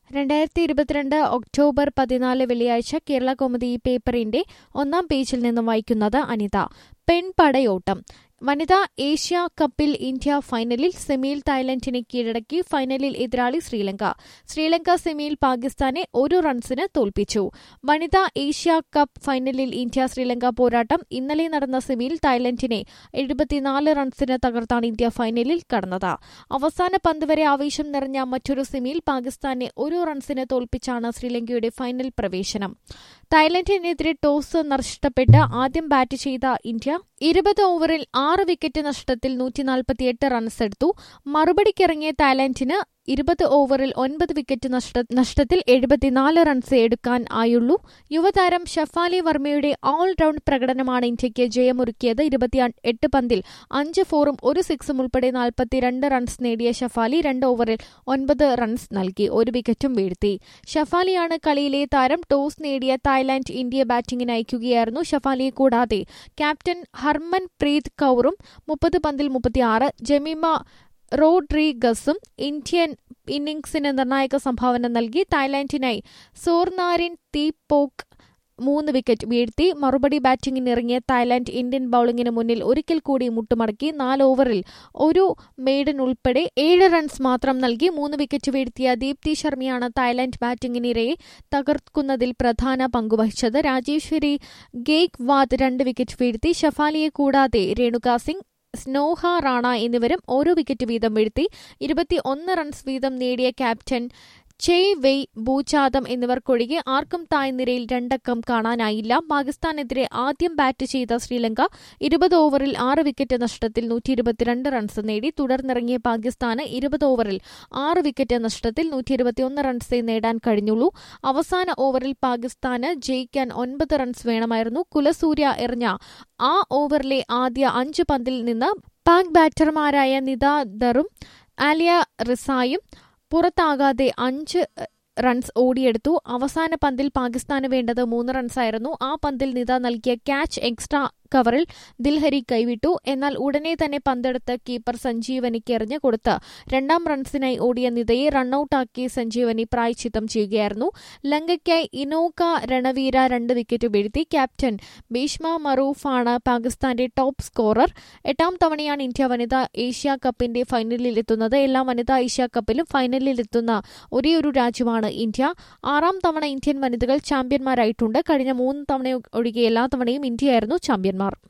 രണ്ടായിരത്തി ഇരുപത്തിരണ്ട് ഒക്ടോബർ പതിനാല് വെള്ളിയാഴ്ച കേരള കൗമുദി പേപ്പറിന്റെ ഒന്നാം പേജിൽ നിന്നും വായിക്കുന്നത് അനിത പെൺപടയോട്ടം വനിതാ ഏഷ്യ കപ്പിൽ ഇന്ത്യ ഫൈനലിൽ സെമിയിൽ തായ്ലൻഡിനെ കീഴടക്കി ഫൈനലിൽ എതിരാളി ശ്രീലങ്ക ശ്രീലങ്ക സെമിയിൽ പാകിസ്ഥാനെ ഒരു റൺസിന് തോൽപ്പിച്ചു വനിതാ ഏഷ്യ കപ്പ് ഫൈനലിൽ ഇന്ത്യ ശ്രീലങ്ക പോരാട്ടം ഇന്നലെ നടന്ന സെമിയിൽ തായ്ലൻഡിനെ എഴുപത്തിനാല് റൺസിന് തകർത്താണ് ഇന്ത്യ ഫൈനലിൽ കടന്നത് അവസാന പന്ത് വരെ ആവേശം നിറഞ്ഞ മറ്റൊരു സെമിയിൽ പാകിസ്ഥാനെ ഒരു റൺസിന് തോൽപ്പിച്ചാണ് ശ്രീലങ്കയുടെ ഫൈനൽ പ്രവേശനം തായ്ലൻഡിനെതിരെ ടോസ് നഷ്ടപ്പെട്ട് ആദ്യം ബാറ്റ് ചെയ്ത ഇന്ത്യ ഇരുപത് ഓവറിൽ ആറ് വിക്കറ്റ് നഷ്ടത്തിൽ നൂറ്റിനാൽപ്പത്തിയെട്ട് റൺസ് എടുത്തു മറുപടിക്കിറങ്ങിയ തായ്ലൻഡിന് ഇരുപത് ഓവറിൽ ഒൻപത് വിക്കറ്റ് നഷ്ട നഷ്ടത്തിൽ എഴുപത്തിനാല് റൺസ് എടുക്കാൻ ആയുള്ളൂ യുവതാരം ഷഫാലി വർമ്മയുടെ ഓൾറൌണ്ട് പ്രകടനമാണ് ഇന്ത്യയ്ക്ക് ജയമൊരുക്കിയത് ഇരുപത്തി എട്ട് പന്തിൽ അഞ്ച് ഫോറും ഒരു സിക്സും ഉൾപ്പെടെ നാൽപ്പത്തിരണ്ട് റൺസ് നേടിയ ഷഫാലി രണ്ട് ഓവറിൽ ഒൻപത് റൺസ് നൽകി ഒരു വിക്കറ്റും വീഴ്ത്തി ഷഫാലിയാണ് കളിയിലെ താരം ടോസ് നേടിയ തായ്ലാന്റ് ഇന്ത്യയെ ബാറ്റിംഗിന് അയക്കുകയായിരുന്നു ഷഫാലിയെ കൂടാതെ ക്യാപ്റ്റൻ ഹർമൻ പ്രീത് കൌറും മുപ്പത് പന്തിൽ മുപ്പത്തിയാറ് ജമീമ റോഡ്രിഗസും ഇന്ത്യൻ ഇന്നിംഗ്സിന് നിർണായക സംഭാവന നൽകി തായ്ലാന്റിനായി സോർനാരിൻ തീപോക്ക് മൂന്ന് വിക്കറ്റ് വീഴ്ത്തി മറുപടി ബാറ്റിംഗിനിറങ്ങിയ തായ്ലാന്റ് ഇന്ത്യൻ ബൌളിംഗിന് മുന്നിൽ ഒരിക്കൽ കൂടി മുട്ടുമടക്കി നാല് ഓവറിൽ ഒരു മെയ്ഡൻ ഉൾപ്പെടെ ഏഴ് റൺസ് മാത്രം നൽകി മൂന്ന് വിക്കറ്റ് വീഴ്ത്തിയ ദീപ്തി ശർമ്മയാണ് തായ്ലാന്റ് ബാറ്റിംഗിനിരയെ തകർക്കുന്നതിൽ പ്രധാന പങ്കുവഹിച്ചത് രാജേശ്വരി ഗെയ്ക് വാദ് രണ്ട് വിക്കറ്റ് വീഴ്ത്തി ഷഫാലിയെ കൂടാതെ രേണുക സിംഗ് സ്നോഹ റാണ എന്നിവരും ഓരോ വിക്കറ്റ് വീതം വീഴ്ത്തി ഇരുപത്തി ഒന്ന് റൺസ് വീതം നേടിയ ക്യാപ്റ്റൻ ചെയ് വെയ് ഭൂചാദം എന്നിവർക്കൊഴികെ ആർക്കും തായ്നിരയിൽ രണ്ടക്കം കാണാനായില്ല പാകിസ്ഥാനെതിരെ ആദ്യം ബാറ്റ് ചെയ്ത ശ്രീലങ്ക ഇരുപത് ഓവറിൽ ആറ് വിക്കറ്റ് നഷ്ടത്തിൽ നൂറ്റി ഇരുപത്തിരണ്ട് റൺസ് നേടി തുടർന്നിറങ്ങിയ പാകിസ്ഥാന് ഇരുപത് ഓവറിൽ ആറ് വിക്കറ്റ് നഷ്ടത്തിൽ നൂറ്റി ഇരുപത്തിയൊന്ന് റൺസേ നേടാൻ കഴിഞ്ഞുള്ളൂ അവസാന ഓവറിൽ പാകിസ്ഥാന് ജയിക്കാൻ ഒൻപത് റൺസ് വേണമായിരുന്നു കുലസൂര്യ എറിഞ്ഞ ആ ഓവറിലെ ആദ്യ അഞ്ച് പന്തിൽ നിന്ന് പാക് ബാറ്റർമാരായ നിദാദറും ആലിയ റിസായും പുറത്താകാതെ അഞ്ച് റൺസ് ഓടിയെടുത്തു അവസാന പന്തിൽ പാകിസ്ഥാന് വേണ്ടത് മൂന്ന് റൺസായിരുന്നു ആ പന്തിൽ നിത നൽകിയ ക്യാച്ച് എക്സ്ട്രാ കവറിൽ ദിൽഹരി കൈവിട്ടു എന്നാൽ ഉടനെ തന്നെ പന്തെടുത്ത് കീപ്പർ സഞ്ജീവനിക്ക് എറിഞ്ഞു കൊടുത്ത് രണ്ടാം റൺസിനായി ഓടിയ നിതയെ റണ്ണൌട്ടാക്കി സഞ്ജീവനി പ്രായച്ചിത്തം ചെയ്യുകയായിരുന്നു ലങ്കയ്ക്കായി ഇനോക രണവീര രണ്ട് വിക്കറ്റ് വീഴ്ത്തി ക്യാപ്റ്റൻ ഭീഷ്മ മറൂഫാണ് പാകിസ്ഥാന്റെ ടോപ്പ് സ്കോറർ എട്ടാം തവണയാണ് ഇന്ത്യ വനിതാ ഏഷ്യ കപ്പിന്റെ ഫൈനലിൽ എത്തുന്നത് എല്ലാ വനിതാ ഏഷ്യ കപ്പിലും ഫൈനലിൽ എത്തുന്ന ഒരേയൊരു രാജ്യമാണ് ഇന്ത്യ ആറാം തവണ ഇന്ത്യൻ വനിതകൾ ചാമ്പ്യന്മാരായിട്ടുണ്ട് കഴിഞ്ഞ മൂന്ന് തവണ ഒഴികെ എല്ലാ തവണയും ഇന്ത്യയായിരുന്നു ചാമ്പ്യന്മാർ